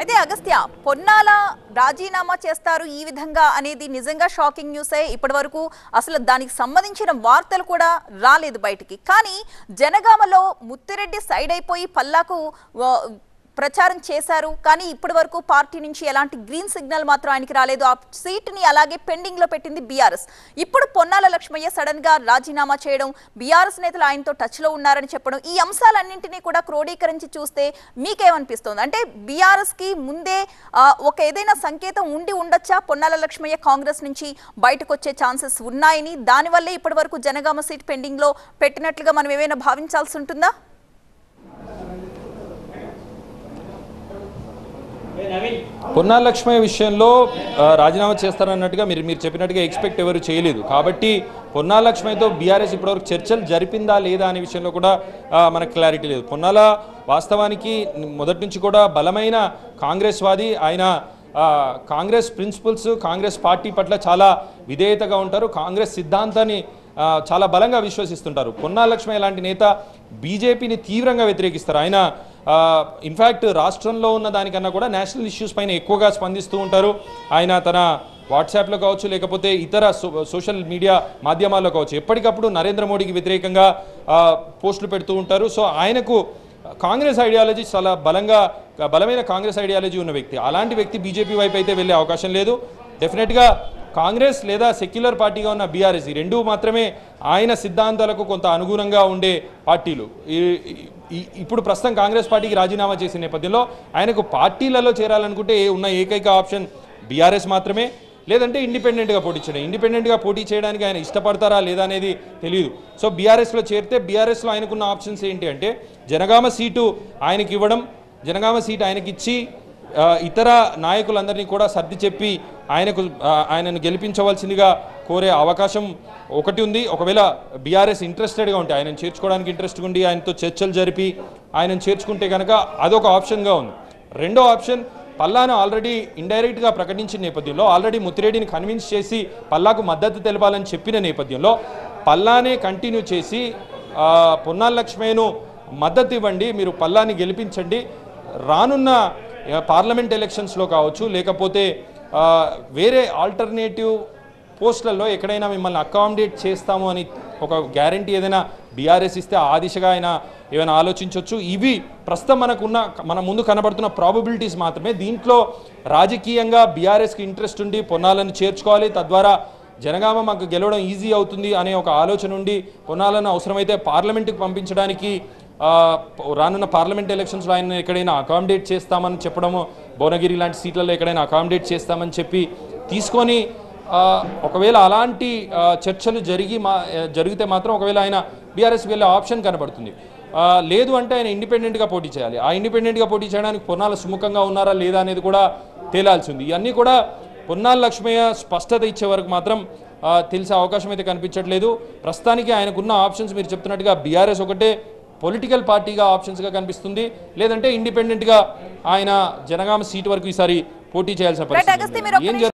అయితే అగస్త్య పొన్నాల రాజీనామా చేస్తారు ఈ విధంగా అనేది నిజంగా షాకింగ్ న్యూసే ఇప్పటి వరకు అసలు దానికి సంబంధించిన వార్తలు కూడా రాలేదు బయటికి కానీ జనగామలో ముత్తిరెడ్డి సైడ్ అయిపోయి పల్లాకు వ- ప్రచారం చేశారు కానీ ఇప్పటి వరకు పార్టీ నుంచి ఎలాంటి గ్రీన్ సిగ్నల్ మాత్రం ఆయనకి రాలేదు ఆ సీటుని అలాగే పెండింగ్ లో పెట్టింది బీఆర్ఎస్ ఇప్పుడు పొన్నాల లక్ష్మయ్య సడన్ గా రాజీనామా చేయడం బీఆర్ఎస్ నేతలు ఆయనతో టచ్ లో ఉన్నారని చెప్పడం ఈ అంశాలన్నింటినీ కూడా క్రోడీకరించి చూస్తే మీకేమనిపిస్తుంది అంటే బీఆర్ఎస్ కి ముందే ఆ, ఒక ఏదైనా సంకేతం ఉండి ఉండొచ్చా పొన్నాల లక్ష్మయ్య కాంగ్రెస్ నుంచి బయటకు వచ్చే ఛాన్సెస్ ఉన్నాయని దానివల్లే ఇప్పటి వరకు జనగామ సీట్ పెండింగ్ లో పెట్టినట్లుగా మనం ఏమైనా భావించాల్సి ఉంటుందా పొన్నాల లక్ష్మయ్య విషయంలో ఆ, రాజీనామా చేస్తారన్నట్టుగా మీరు మీరు చెప్పినట్టుగా ఎక్స్పెక్ట్ ఎవరు చేయలేదు కాబట్టి పొన్నాల లక్ష్మయ్యతో బీఆర్ఎస్ ఇప్పటివరకు చర్చలు జరిపిందా లేదా అనే విషయంలో కూడా ఆ, మనకు క్లారిటీ లేదు పొన్నాల వాస్తవానికి మొదటి నుంచి కూడా బలమైన కాంగ్రెస్ వాది ఆయన ఆ, కాంగ్రెస్ ప్రిన్సిపల్స్ కాంగ్రెస్ పార్టీ పట్ల చాలా విధేయతగా ఉంటారు కాంగ్రెస్ సిద్ధాంతాన్ని ఆ, చాలా బలంగా విశ్వసిస్తుంటారు పొన్నా లక్ష్మయ్య లాంటి నేత బీజేపీని తీవ్రంగా వ్యతిరేకిస్తారు ఆయన ఇన్ఫ్యాక్ట్ రాష్ట్రంలో ఉన్న దానికన్నా కూడా నేషనల్ ఇష్యూస్ పైన ఎక్కువగా స్పందిస్తూ ఉంటారు ఆయన తన వాట్సాప్లో కావచ్చు లేకపోతే ఇతర సో- సోషల్ మీడియా మాధ్యమాల్లో కావచ్చు ఎప్పటికప్పుడు నరేంద్ర మోడీకి వ్యతిరేకంగా ఆ, పోస్టులు పెడుతూ ఉంటారు సో ఆయనకు కాంగ్రెస్ ఐడియాలజీ చాలా బలంగా బలమైన కాంగ్రెస్ ఐడియాలజీ ఉన్న వ్యక్తి అలాంటి వ్యక్తి బీజేపీ వైపు అయితే వెళ్ళే అవకాశం లేదు డెఫినెట్గా కాంగ్రెస్ లేదా సెక్యులర్ పార్టీగా ఉన్న బీఆర్ఎస్ ఈ రెండు మాత్రమే ఆయన సిద్ధాంతాలకు కొంత అనుగుణంగా ఉండే పార్టీలు ఈ- ఈ- ఇప్పుడు ప్రస్తుతం కాంగ్రెస్ పార్టీకి రాజీనామా చేసిన నేపథ్యంలో ఆయనకు పార్టీలలో చేరాలనుకుంటే ఉన్న ఏకైక ఆప్షన్ బీఆర్ఎస్ మాత్రమే లేదంటే ఇండిపెండెంట్గా పోటీ చేయడం ఇండిపెండెంట్గా పోటీ చేయడానికి ఆయన ఇష్టపడతారా లేదా అనేది తెలియదు సో బీఆర్ఎస్లో చేరితే బీఆర్ఎస్లో ఆయనకున్న ఆప్షన్స్ ఏంటి అంటే జనగామ సీటు ఆయనకి ఇవ్వడం జనగామ సీటు ఆయనకి ఇచ్చి ఆ, ఇతర నాయకులందరినీ కూడా సర్ది చెప్పి ఆయనకు ఆ, ఆయనను గెలిపించవలసిందిగా కోరే అవకాశం ఒకటి ఉంది ఒకవేళ బీఆర్ఎస్ ఇంట్రెస్టెడ్గా ఉంటే ఆయనను చేర్చుకోవడానికి ఇంట్రెస్ట్ ఉండి ఆయనతో చర్చలు జరిపి ఆయనను చేర్చుకుంటే కనుక అదొక ఆప్షన్గా ఉంది రెండో ఆప్షన్ పల్లాను ఆల్రెడీ ఇండైరెక్ట్గా ప్రకటించిన నేపథ్యంలో ఆల్రెడీ ముత్తిరెడ్డిని కన్విన్స్ చేసి పల్లాకు మద్దతు తెలపాలని చెప్పిన నేపథ్యంలో పల్లానే కంటిన్యూ చేసి ఆ, పొన్నాల లక్ష్మయ్యను మద్దతు ఇవ్వండి మీరు పల్లాని గెలిపించండి రానున్న ఆ, పార్లమెంట్ ఎలక్షన్స్లో కావచ్చు లేకపోతే ఆ, వేరే ఆల్టర్నేటివ్ పోస్టులలో ఎక్కడైనా మిమ్మల్ని అకామిడేట్ చేస్తాము అని ఒక గ్యారంటీ ఏదైనా బీఆర్ఎస్ ఇస్తే ఆ దిశగా ఆయన ఏమైనా ఆలోచించవచ్చు ఇవి ప్రస్తుతం మనకున్న మన ముందు కనబడుతున్న ప్రాబబిలిటీస్ మాత్రమే దీంట్లో రాజకీయంగా బీఆర్ఎస్కి ఇంట్రెస్ట్ ఉండి పొన్నాలను చేర్చుకోవాలి తద్వారా జనగామ మాకు గెలవడం ఈజీ అవుతుంది అనే ఒక ఆలోచన ఉండి పొన్నాలను అవసరమైతే పార్లమెంట్కి పంపించడానికి ఆ, రానున్న పార్లమెంట్ ఎలక్షన్స్లో ఆయన ఎక్కడైనా అకామిడేట్ చేస్తామని చెప్పడము భువనగిరి లాంటి సీట్లలో ఎక్కడైనా అకామిడేట్ చేస్తామని చెప్పి తీసుకొని ఆ, ఒకవేళ అలాంటి ఆ, చర్చలు జరిగి మా ఆ, జరిగితే మాత్రం ఒకవేళ ఆయన బీఆర్ఎస్కి వెళ్ళే ఆప్షన్ కనబడుతుంది ఆ, లేదు అంటే ఆయన ఇండిపెండెంట్గా పోటీ చేయాలి ఆ ఇండిపెండెంట్గా పోటీ చేయడానికి పొన్నాల సుముఖంగా ఉన్నారా లేదా అనేది కూడా తేలాల్సి ఉంది ఇవన్నీ కూడా పొన్నాల లక్ష్మయ్య స్పష్టత ఇచ్చే వరకు మాత్రం ఆ, తెలిసే అవకాశం అయితే కనిపించట్లేదు ప్రస్తుతానికి ఆయనకున్న ఆప్షన్స్ మీరు చెప్తున్నట్టుగా బీఆర్ఎస్ ఒకటే పొలిటికల్ పార్టీగా ఆప్షన్స్గా కనిపిస్తుంది లేదంటే ఇండిపెండెంట్గా ఆయన జనగామ సీట్ వరకు ఈసారి పోటీ చేయాల్సిన రైట్ పరిస్థితి అగస్త్య ఉంది. మీరు ఒక్క ఏం నిమిషం